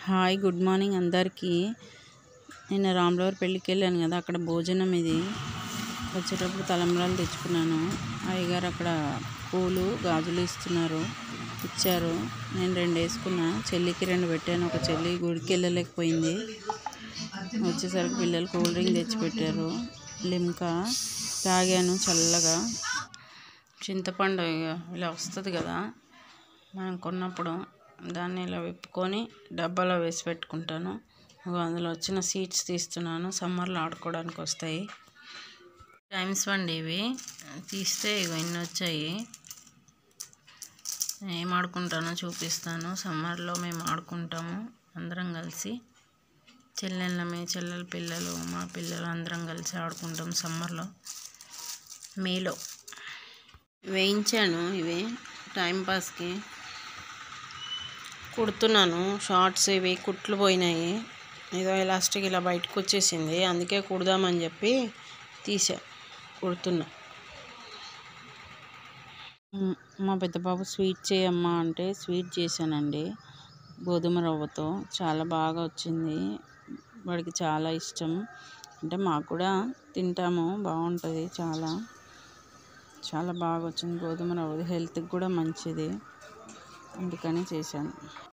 hi good morning అందరికీ నిన్న రాములవారి పెళ్ళికి వెళ్ళాను కదా అక్కడ భోజనం ఇది వచ్చేటప్పుడు తలంబ్రాలు తెచ్చుకున్నాను అయ్యగారు అక్కడ పూలు గాజులు ఇస్తున్నారు ఇచ్చారు నేను రెండు వేసుకున్నా చెల్లికి రెండు పెట్టాను ఒక చెల్లి గుడికి వెళ్ళలేకపోయింది వచ్చేసరికి పిల్లలు కూల్ డ్రింక్ తెచ్చిపెట్టారు లిమ్కా తాగాను చల్లగా చింతపండు ఇక ఇలా వస్తుంది కదా మనం కొన్నప్పుడు దాన్ని ఇలా విప్పుకొని డబ్బాలో వేసి పెట్టుకుంటాను ఇగో అందులో వచ్చిన సీడ్స్ తీస్తున్నాను సమ్మర్లో ఆడుకోవడానికి వస్తాయి టైమ్స్ వండి ఇవి తీస్తే ఇగో ఇన్ని వచ్చాయి ఏం ఆడుకుంటానో చూపిస్తాను సమ్మర్లో మేము ఆడుకుంటాము అందరం కలిసి చెల్లెళ్ళమే చెల్లెల పిల్లలు మా పిల్లలు అందరం కలిసి ఆడుకుంటాం సమ్మర్లో మేలో వేయించాను ఇవి టైంపాస్కి కుడుతున్నాను షార్ట్స్ ఇవి కుట్లు పోయినాయి ఏదో ఎలాస్టిక్ ఇలా బయటకు వచ్చేసింది అందుకే కుడదామని చెప్పి తీసా కుడుతున్నా మ్, మా పెద్ద బాబు స్వీట్ చేయమ్మా అంటే స్వీట్ చేశానండి గోధుమ రవ్వతో చాలా బాగా వచ్చింది వాడికి చాలా ఇష్టం అంటే మాకు కూడా తింటాము బాగుంటుంది చాలా చాలా బాగా వచ్చింది గోధుమ రవ్వది హెల్త్కి కూడా మంచిది అందుకని చేశాను